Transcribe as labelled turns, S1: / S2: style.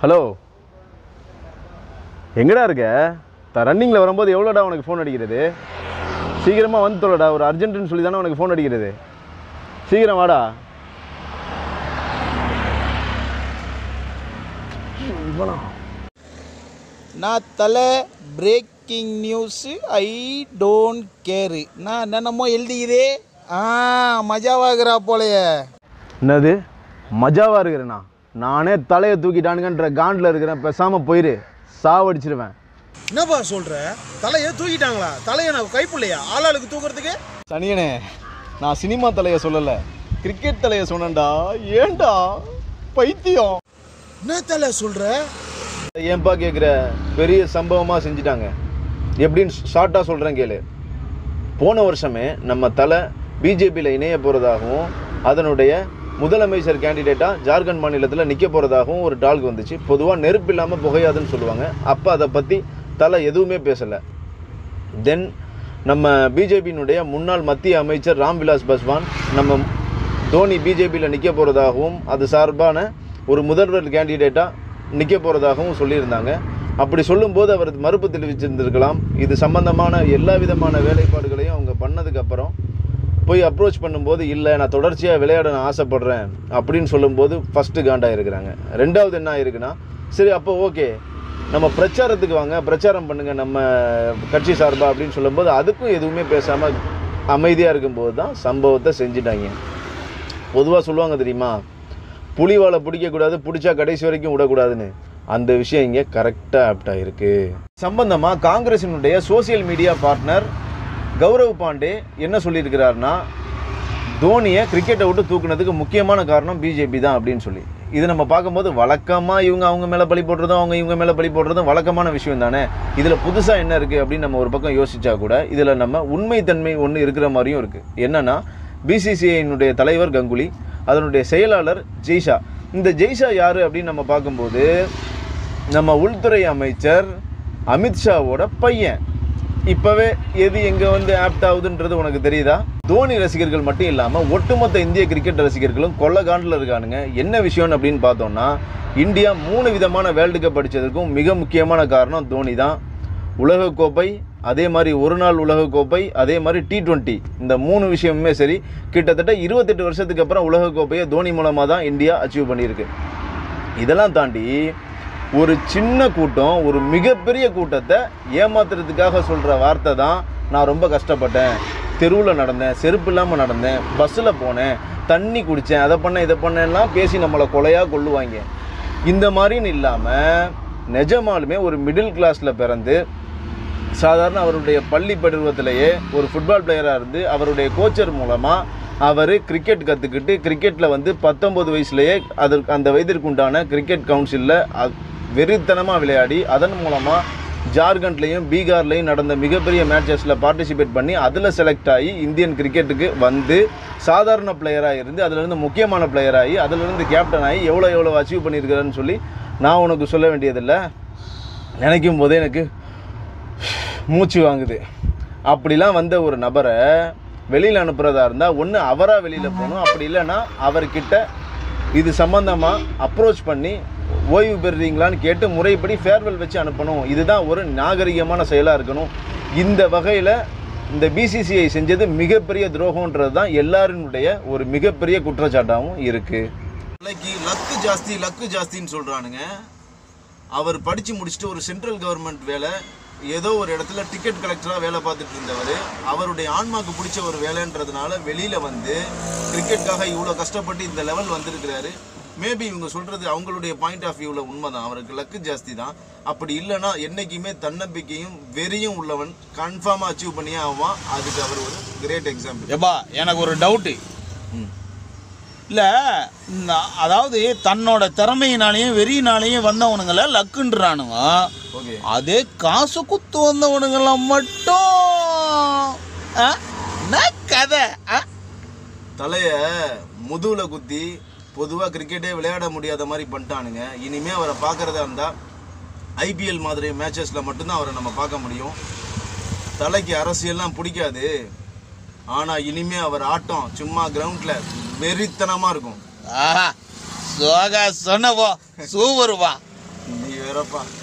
S1: Hello எங்கடா இருக்க த ரன்னிங்கில் வரும்போது எவ்வளோடா உனக்கு ஃபோன் அடிக்கிறது சீக்கிரமாக வந்து தொலைடா ஒரு அர்ஜென்ட்டுன்னு சொல்லி தானே உனக்கு ஃபோன் அடிக்கிறது சீக்கிரம் வாடா இவனா
S2: நான் தலை breaking news I don't care நான் என்னென்னமோ எழுதிக்குதே ஆ மஜாவாகிறா போலையே
S1: என்னது மஜாவாக இருக்கிறேண்ணா நானே தலையை தூக்கிட்டானுங்கன்ற காண்டில் இருக்கிறேன் பேசாமல் போயிரு சாவடிச்சிருவேன்
S2: என்னப்பா சொல்கிற தலையை தூக்கிட்டாங்களா தலையை நான் கைப்பிள்ளையா ஆளாளுக்கு தூக்குறதுக்கு
S1: சனியனே நான் சினிமா தலையை சொல்லலை கிரிக்கெட் தலையை சொன்னேன்டா ஏன்டா பைத்தியம்
S2: என்ன தலை சொல்கிற
S1: ஏன்பா கேட்குற பெரிய சம்பவமாக செஞ்சிட்டாங்க எப்படின்னு ஷார்ட்டாக சொல்கிறேன் கேளு போன வருஷமே நம்ம தலை பிஜேபியில் இணைய போகிறதாகவும் அதனுடைய முதலமைச்சர் கேண்டிடேட்டாக ஜார்க்கண்ட் மாநிலத்தில் நிற்க போகிறதாகவும் ஒரு டால்க் வந்துச்சு பொதுவாக நெருப்பு இல்லாமல் புகையாதுன்னு சொல்லுவாங்க அப்போ அதை பற்றி தலை எதுவுமே பேசலை தென் நம்ம பிஜேபியினுடைய முன்னாள் மத்திய அமைச்சர் ராம்விலாஸ் பாஸ்வான் நம்ம தோனி பிஜேபியில் நிற்க போகிறதாகவும் அது சார்பான ஒரு முதல்வர் கேண்டிடேட்டாக நிற்க போகிறதாகவும் சொல்லியிருந்தாங்க அப்படி சொல்லும்போது அவர் மறுப்பு தெரிவிச்சிருந்திருக்கலாம் இது சம்பந்தமான எல்லா விதமான வேலைப்பாடுகளையும் அவங்க பண்ணதுக்கப்புறம் போய் அப்ரோச் பண்ணும்போது இல்லை நான் தொடர்ச்சியாக விளையாட நான் ஆசைப்படுறேன் அப்படின்னு சொல்லும்போது ஃபஸ்ட்டு காண்டாக இருக்கிறாங்க ரெண்டாவது என்ன ஆயிருக்குன்னா சரி அப்போ ஓகே நம்ம பிரச்சாரத்துக்கு வாங்க பிரச்சாரம் பண்ணுங்க நம்ம கட்சி சார்பா அப்படின்னு சொல்லும்போது அதுக்கும் எதுவுமே பேசாமல் அமைதியாக இருக்கும்போது தான் சம்பவத்தை செஞ்சிட்டாங்க பொதுவாக சொல்லுவாங்க தெரியுமா புலிவாலை பிடிக்கக்கூடாது பிடிச்சா கடைசி வரைக்கும் விடக்கூடாதுன்னு அந்த விஷயம் இங்கே கரெக்டாக ஆப்டாக இருக்கு சம்பந்தமாக காங்கிரசினுடைய social media partner Gaurav Pandey என்ன சொல்லியிருக்கிறாருன்னா தோனியை கிரிக்கெட்டை விட்டு தூக்குனதுக்கு முக்கியமான காரணம் பிஜேபி தான் அப்படின்னு சொல்லி இது நம்ம பார்க்கும்போது வழக்கமாக இவங்க அவங்க மேலே பழி போடுறதும் அவங்க இவங்க மேலே பழி போடுறதும் வழக்கமான விஷயம் தானே இதில் புதுசாக என்ன இருக்குது அப்படின்னு நம்ம ஒரு பக்கம் யோசிச்சா கூட இதில் நம்ம உண்மைத்தன்மை ஒன்று இருக்கிற மாதிரியும் இருக்குது என்னன்னா பிசிசிஐனுடைய தலைவர் கங்குலி அதனுடைய செயலாளர் ஜெய்ஷா இந்த ஜெய்ஷா யார் அப்படின்னு நம்ம பார்க்கும்போது நம்ம உள்துறை அமைச்சர் அமித்ஷாவோட பையன் இப்போவே எது எங்கே வந்து ஆப்ட் ஆகுதுன்றது உனக்கு தெரியுதா தோனி ரசிகர்கள் மட்டும் இல்லாமல் ஒட்டுமொத்த இந்திய கிரிக்கெட் ரசிகர்களும் கொள்ளக்காண்டில் இருக்கானுங்க என்ன விஷயம் அப்படின்னு பார்த்தோம்னா இந்தியா மூணு விதமான வேர்ல்டு கப் அடித்ததுக்கும் மிக முக்கியமான காரணம் தோனி தான் உலகக்கோப்பை அதே மாதிரி ஒரு நாள் உலகக்கோப்பை அதே மாதிரி டி டுவெண்ட்டி இந்த மூணு விஷயமுமே சரி கிட்டத்தட்ட இருபத்தெட்டு வருஷத்துக்கு அப்புறம் உலகக்கோப்பையை தோனி மூலமாக தான் இந்தியா அச்சீவ் பண்ணியிருக்கு இதெல்லாம் தாண்டி ஒரு சின்ன கூட்டம் ஒரு மிகப்பெரிய கூட்டத்தை ஏமாத்துறதுக்காக சொல்கிற வார்த்தை தான் நான் ரொம்ப கஷ்டப்பட்டேன் தெருவில் நடந்தேன் செருப்பு இல்லாமல் நடந்தேன் பஸ்ஸில் போனேன் தண்ணி குடித்தேன் அதை பண்ணேன் இதை பண்ணேன்லாம் பேசி நம்மளை கொலையாக கொள்ளுவாங்க இந்த மாதிரின்னு இல்லாமல் நிஜமாலுமே ஒரு மிடில் கிளாஸில் பிறந்து சாதாரண அவருடைய பள்ளி பருவத்திலேயே ஒரு ஃபுட்பால் பிளேயராக இருந்து அவருடைய கோச்சர் மூலமாக அவர் கிரிக்கெட் கற்றுக்கிட்டு கிரிக்கெட்டில் வந்து பத்தொம்பது வயசுலேயே அதற்கு அந்த வயதிற்கு உண்டான கிரிக்கெட் கவுன்சிலில் வெறித்தனமாக விளையாடி அதன் மூலமாக ஜார்க்கண்ட்லேயும் பீகார்லேயும் நடந்த மிகப்பெரிய மேட்சஸில் பார்ட்டிசிபேட் பண்ணி அதில் செலக்ட் ஆகி இந்தியன் கிரிக்கெட்டுக்கு வந்து சாதாரண பிளேயராக இருந்து அதிலிருந்து முக்கியமான பிளேயர் ஆகி அதிலிருந்து கேப்டன் ஆகி எவ்வளோ எவ்வளோ அச்சீவ் பண்ணியிருக்கிறேன்னு சொல்லி நான் உனக்கு சொல்ல வேண்டியதில்லை நினைக்கும் போதே எனக்கு மூச்சு வாங்குது அப்படிலாம் வந்த ஒரு நபரை வெளியில் அனுப்புறதா இருந்தால் ஒன்று அவராக வெளியில் போகணும் அப்படி இல்லைன்னா அவர்கிட்ட இது சம்மந்தமாக அப்ரோச் பண்ணி ஓய்வு பெறுறீங்களான்னு கேட்டு முறைப்படி ஃபேர்வெல் வச்சு அனுப்பணும் இதுதான் ஒரு நாகரிகமான செயலாக இருக்கணும் இந்த வகையில் இந்த பிசிசிஐ செஞ்சது மிகப்பெரிய துரோகம்ன்றது தான் எல்லாருடைய ஒரு மிகப்பெரிய குற்றச்சாட்டாகவும் இருக்குது
S3: நாளைக்கு லக்கு ஜாஸ்தி லக்கு ஜாஸ்தின்னு சொல்கிறானுங்க அவர் படித்து முடிச்சுட்டு ஒரு சென்ட்ரல் கவர்மெண்ட் வேலை ஏதோ ஒரு இடத்துல டிக்கெட் கலெக்டராக வேலை பார்த்துட்டு இருந்தவர் அவருடைய ஆன்மாக்கு பிடிச்ச ஒரு வேலைன்றதுனால வெளியில் வந்து கிரிக்கெட்டுக்காக இவ்வளோ கஷ்டப்பட்டு இந்த லெவல் வந்திருக்கிறாரு மேபி இவங்க சொல்கிறது அவங்களுடைய பாயிண்ட் ஆஃப் வியூவில் உண்மைதான் அவருக்கு லக்கு ஜாஸ்தி தான் அப்படி இல்லைன்னா என்றைக்குமே தன்னம்பிக்கையும் வெறியும் உள்ளவன் கன்ஃபார்மாக அச்சீவ் பண்ணியே ஆவான் அதுக்கு அவர் ஒரு கிரேட் எக்ஸாம்பிள்
S2: எப்பா எனக்கு ஒரு டவுட்டு இல்லை இந்த அதாவது தன்னோட திறமையினாலையும் வெறியினாலையும் வந்தவனுங்களை லக்குன்றானுங்க
S3: ஓகே
S2: அதே காசு குத்து வந்தவனுங்களாம் மட்டும் ஆ? என்ன கதை ஆ?
S3: தலைய முதுகுல குத்தி பொதுவாக கிரிக்கெட்டே விளையாட முடியாத மாதிரி பண்ணிட்டானுங்க இனிமே அவரை பார்க்கறதா இருந்தால் ஐபிஎல் மாதிரி மேட்சஸில் மட்டும்தான் அவரை நம்ம பார்க்க முடியும் தலைக்கு அரசியல்லாம் பிடிக்காது ஆனால் இனிமே அவர் ஆட்டம் சும்மா கிரவுண்டில் வெறித்தனமாக இருக்கும்
S2: ஆஹா சோகா சொன்னவோ சூப்பர்வா
S3: சிறப்பாக